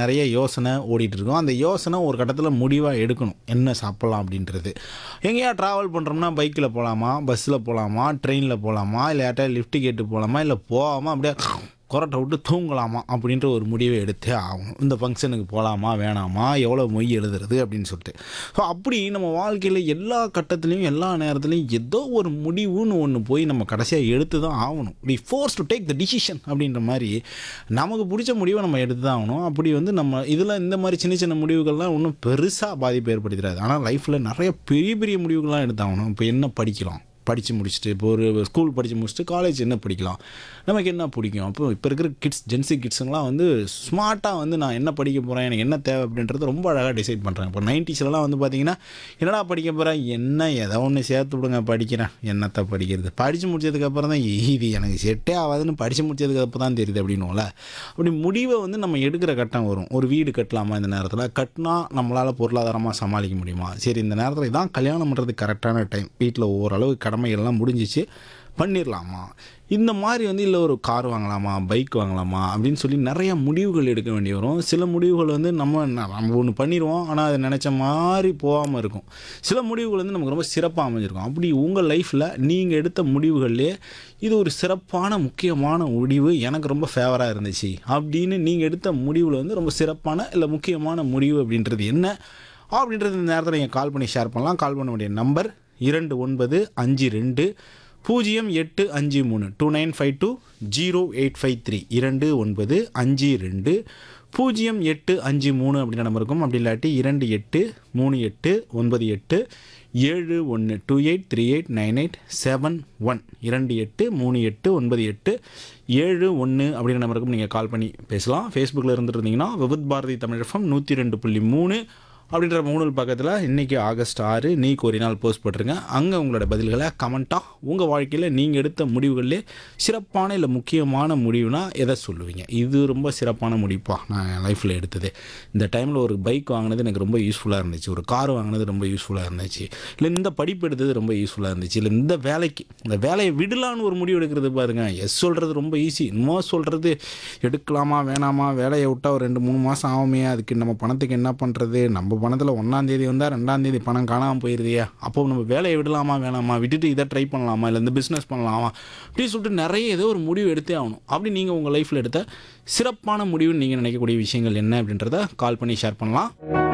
நிறைய யோசனை ஓடிட்டு இருக்கும் அந்த யோசனை ஒரு கட்டத்தில் முடிவாக எடுக்கணும் என்ன சாப்பிட்லாம் அப்படின்றது எங்கேயா ட்ராவல் பண்ணுறோம்னா பைக்கில் போகலாமா பஸ்ஸில் போகலாமா ட்ரெயினில் போகலாமா இல்லை யார்ட்டா லிஃப்ட் கேட்டு போகலாமா இல்லை போகாமல் அப்படியே கொரட்டை விட்டு தூங்கலாமா அப்படின்ற ஒரு முடிவை எடுத்தே ஆகணும் இந்த ஃபங்க்ஷனுக்கு போகலாமா வேணாமா எவ்வளோ மொய் எழுதுறது அப்படின்னு சொல்லிட்டு ஸோ அப்படி நம்ம வாழ்க்கையில் எல்லா கட்டத்துலேயும் எல்லா நேரத்துலையும் ஏதோ ஒரு முடிவுன்னு ஒன்று போய் நம்ம கடைசியாக எடுத்து தான் ஆகணும் we force to take the decision அப்படின்ற மாதிரி நமக்கு பிடிச்ச முடிவை நம்ம எடுத்து தான் ஆகணும் அப்படி வந்து நம்ம இதில் இந்த மாதிரி சின்ன சின்ன முடிவுகள்லாம் ஒன்றும் பெருசாக பாதிப்பு ஏற்படுத்திடாது ஆனால் லைஃப்பில் நிறைய பெரிய பெரிய முடிவுகள்லாம் எடுத்தாகணும் இப்போ என்ன படிக்கலாம் படித்து முடிச்சுட்டு இப்போ ஒரு ஸ்கூல் படித்து முடிச்சுட்டு காலேஜ் என்ன படிக்கலாம் நமக்கு என்ன பிடிக்கும் அப்போ இப்போ இருக்கிற கிட்ஸ் ஜென்சி கிட்ஸுங்களாம் வந்து ஸ்மார்ட்டாக வந்து நான் என்ன படிக்க போகிறேன் எனக்கு என்ன தேவை அப்படின்றது ரொம்ப அழகாக டிசைட் பண்ணுறாங்க இப்போ நைன்டிஸ்லலாம் வந்து பார்த்தீங்கன்னா என்னடா படிக்க போகிறேன் என்ன ஏதோ ஒன்று சேர்த்து விடுங்க படிக்கிறேன் என்னத்தை படிக்கிறது படித்து முடிச்சதுக்கப்புறம் தான் இது எனக்கு செட்டே ஆகாதுன்னு படித்து முடிச்சதுக்கு அப்புறம் தான் தெரியுது அப்படின்னும்ல அப்படி முடிவை வந்து நம்ம எடுக்கிற கட்டம் வரும் ஒரு வீடு கட்டலாமா இந்த நேரத்தில் கட்டினா நம்மளால் பொருளாதாரமாக சமாளிக்க முடியுமா சரி இந்த நேரத்தில் இதான் கல்யாணம் பண்ணுறதுக்கு கரெக்டான டைம் வீட்டில் ஓரளவு கடமைகள்லாம் முடிஞ்சிச்சு பண்ணிடலாமா இந்த மாதிரி வந்து இல்லை ஒரு கார் வாங்கலாமா பைக் வாங்கலாமா அப்படின்னு சொல்லி நிறைய முடிவுகள் எடுக்க வேண்டி வரும் சில முடிவுகள் வந்து நம்ம நம்ம ஒன்று பண்ணிடுவோம் ஆனால் அது நினச்ச மாதிரி போகாமல் இருக்கும் சில முடிவுகள் வந்து நமக்கு ரொம்ப சிறப்பாக அமைஞ்சிருக்கும் அப்படி உங்கள் லைஃப்பில் நீங்கள் எடுத்த முடிவுகள்லேயே இது ஒரு சிறப்பான முக்கியமான முடிவு எனக்கு ரொம்ப ஃபேவராக இருந்துச்சு அப்படின்னு நீங்கள் எடுத்த முடிவில் வந்து ரொம்ப சிறப்பான இல்லை முக்கியமான முடிவு அப்படின்றது என்ன அப்படின்றது இந்த நேரத்தில் நீங்கள் கால் பண்ணி ஷேர் பண்ணலாம் கால் பண்ண வேண்டிய நம்பர் இரண்டு ஒன்பது அஞ்சு ரெண்டு பூஜ்ஜியம் எட்டு அஞ்சு மூணு two nine five two zero eight five three இரண்டு ஒன்பது அஞ்சு ரெண்டு பூஜ்ஜியம் எட்டு அஞ்சு மூணு அப்படின்ற நம்பர் இருக்கும் அப்படி இல்லாட்டி இரண்டு எட்டு மூணு எட்டு ஒன்பது எட்டு ஏழு ஒன்று two eight three eight nine eight seven one இரண்டு எட்டு மூணு எட்டு ஒன்பது எட்டு ஏழு ஒன்று அப்படின்ற நம்பருக்கும் நீங்கள் கால் பண்ணி பேசலாம் ஃபேஸ்புக்கில் இருந்துட்டு இருந்தீங்கன்னா விபத் பாரதி தமிழ் எஃப்எம் நூற்றி ரெண்டு புள்ளி மூணு அப்படின்ற மூணு பக்கத்தில் இன்றைக்கி ஆகஸ்ட் ஆறு நீக்கு ஒரு நாள் போஸ்ட் போட்டிருங்க அங்கே உங்களோட பதில்களை கமெண்ட்டாக உங்கள் வாழ்க்கையில் நீங்கள் எடுத்த முடிவுகளிலே சிறப்பான இல்லை முக்கியமான முடிவுனா எதை சொல்லுவீங்க இது ரொம்ப சிறப்பான முடிப்பா நான் என் லைஃப்பில் எடுத்தது இந்த டைமில் ஒரு பைக் வாங்கினது எனக்கு ரொம்ப யூஸ்ஃபுல்லாக இருந்துச்சு ஒரு கார் வாங்கினது ரொம்ப யூஸ்ஃபுல்லாக இருந்துச்சு இல்லை இந்த படிப்பு எடுத்தது ரொம்ப யூஸ்ஃபுல்லாக இருந்துச்சு இல்லை இந்த வேலைக்கு இந்த வேலையை விடலான்னு ஒரு முடிவு எடுக்கிறது பாருங்க எஸ் சொல்கிறது ரொம்ப ஈஸி நோ சொல்கிறது எடுக்கலாமா வேணாமா வேலையை விட்டால் ஒரு ரெண்டு மூணு மாதம் ஆகுமே அதுக்கு நம்ம பணத்துக்கு என்ன பண்ணுறது நம்ம பணத்தில் ஒன்றாந்தேதி வந்தால் ரெண்டாந்தேதி பணம் காணாமல் போயிருதையா அப்போ நம்ம வேலையை விடலாமா வேணாமா விட்டுட்டு இதை ட்ரை பண்ணலாமா இல்லை இந்த பிஸ்னஸ் பண்ணலாமா அப்படின்னு சொல்லிட்டு நிறைய ஏதோ ஒரு முடிவு எடுத்தே ஆகணும் அப்படி நீங்கள் உங்கள் லைஃப்பில் எடுத்த சிறப்பான முடிவுன்னு நீங்கள் நினைக்கக்கூடிய விஷயங்கள் என்ன அப்படின்றத கால் பண்ணி ஷேர் பண்ணலாம்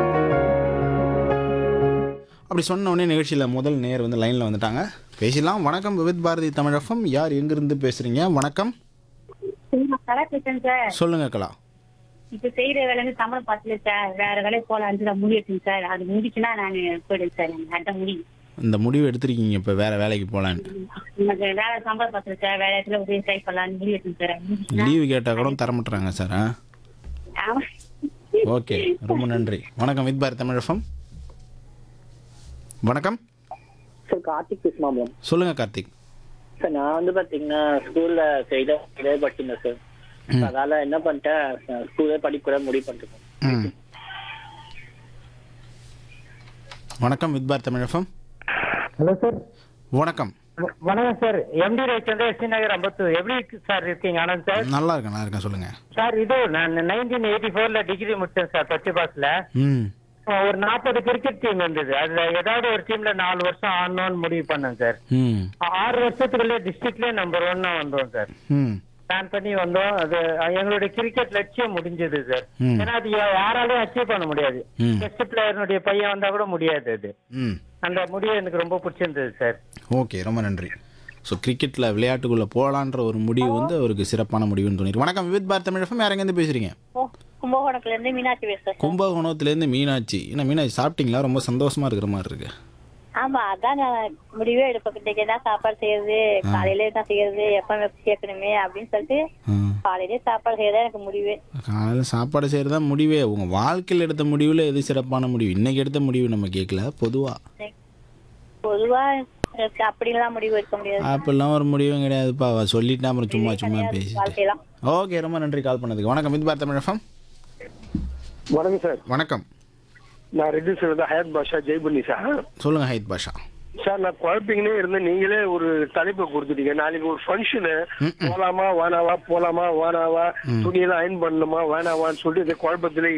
அப்படி சொன்ன உடனே நிகழ்ச்சியில் முதல் நேர் வந்து லைனில் வந்துட்டாங்க பேசலாம் வணக்கம் விவித் பாரதி தமிழகம் யார் எங்கிருந்து பேசுகிறீங்க வணக்கம் நான் கடை பேசுறேன் சார் சொல்லுங்க கலா இப்ப செய்யற வேலை வந்து சம்பளம் பார்த்துல சார் வேற வேலைக்கு போலான்னு நான் முடிவெடுத்தேன் சார் அது முடிச்சுன்னா நான் போயிடுவேன் சார் எனக்கு அதான் முடியும் இந்த முடிவு எடுத்திருக்கீங்க இப்போ வேறு வேலைக்கு போகலான்னு எனக்கு வேலை சம்பளம் பார்த்துல சார் வேற இடத்துல போய் ட்ரை பண்ணலாம்னு முடிவெடுத்தேன் சார் அது முடிஞ்சுச்சுன்னா- லீவு கேட்டால் கூட தரமாட்டுறாங்க சார் ஆ ஆமா. ஓகே ரொம்ப நன்றி வணக்கம் வித் பாரத் தமிழகம் வணக்கம் சார் கார்த்திக் பேசுமா மேம் சொல்லுங்கள் கார்த்திக் சார் நான் வந்து பாத்தீங்கன்னா ஸ்கூல்ல செய்த இதே படிச்சிருந்தேன் சார் ம். அதனால என்ன பண்ணிட்டேன் ஸ்கூலே படிக்க கூட முடிவு பண்ணிட்டேன் ம் வணக்கம் with Bharat Tamilagam hello sir வணக்கம் வ- வணக்கம் sir MD Ravichandra ST Nagar Ambattur எப்படி இருக்கு சார் இருக்கீங்க ஆனந்த் சார் நல்லா இருக்கேன் நல்லா இருக்கேன் சொல்லுங்கள் சார் இது நான் நைன்டீன் எயிட்டி ஃபோர்ல டிகிரி முடிச்சேன் சார் பத்து பாஸ்ல ம் ஒரு நாற்பது கிரிக்கெட் டீம் இருந்தது அதுல ஏதாவது ஒரு டீம்ல நாலு வருஷம் ஆடணும்னு முடிவு பண்ணேன் சார் ம் ஆறு வருஷத்துக்குள்ளே டிஸ்ட்ரிக்ட்லயே நம்பர் ஒன்னா வந்தோம் சார் ம் பிளான் பண்ணி வந்தோம் அது எங்களுடைய கிரிக்கெட் லட்சியம் முடிஞ்சது சார் ம். ஏன்னா அது யா- யாராலையும் அச்சீவ் பண்ண முடியாது ம். டெஸ்ட் பிளேயர்னுடைய பையன் வந்தா கூட முடியாது அது ம் அந்த முடிவு எனக்கு ரொம்ப பிடிச்சிருந்தது சார் ஓகே ரொம்ப நன்றி ஸோ கிரிக்கெட்டில் விளையாட்டுக்குள்ளே போகலான்ற ஒரு முடிவு வந்து அவருக்கு சிறப்பான முடிவுன்னு தோணிருக்கு வணக்கம் வித் பாரத் தமிழகம் யார் எங்கேருந்து பேசுகிறீங்க ஓ, கும்பகோணத்துல இருந்து மீனாட்சி பேசுறேன் சார். கும்பகோணத்துலேருந்து மீனாட்சி என்ன மீனாட்சி சாப்பிட்டீங்களா ரொம்ப சந்தோஷமா இருக்கிற மாதிரி இருக்கு ஆமா அதான் நான் முடிவே எடுப்பேன் இன்னைக்கு என்ன சாப்பாடு செய்யறது காலையில என்ன செய்யறது எப்ப சேர்க்கணுமே அப்படின்னு சொல்லிட்டு காலையிலே சாப்பாடு செய்யறதா எனக்கு முடிவே காலையில் சாப்பாடு செய்கிறது தான் முடிவே உங்கள் வாழ்க்கையில் எடுத்த முடிவில் எது சிறப்பான முடிவு இன்னைக்கு எடுத்த முடிவு நம்ம கேட்கல பொதுவாக பொதுவா எனக்கு அப்படிலாம் முடிவு எடுக்க முடியாது அப்படிலாம் ஒரு முடிவும் கிடையாதுப்பா அவ சொல்லிட்டா அப்புறம் சும்மா சும்மா பேசிட்டு வாழ்க்கையெல்லாம் ஓகே ரொம்ப நன்றி கால் பண்ணதுக்கு வணக்கம் வித் பாரத் தமிழகம் வணக்கம் சார் வணக்கம் நான் ரெட்டி சார் வந்து ஹயத் பாஷா ஜெய்புன்னி சார் சொல்லுங்கள் ஹைத் பாஷா சார் நான் குழப்பிங்கனே இருந்தேன் நீங்களே ஒரு தலைப்பை கொடுத்துட்டீங்க நாளைக்கு ஒரு ஃபங்க்ஷனு போலாமா வேணாவா போலாமா வேணாவா துணியெல்லாம் அயன் பண்ணணுமா வேணாவான்னு சொல்லிட்டு இந்த குழப்பத்திலே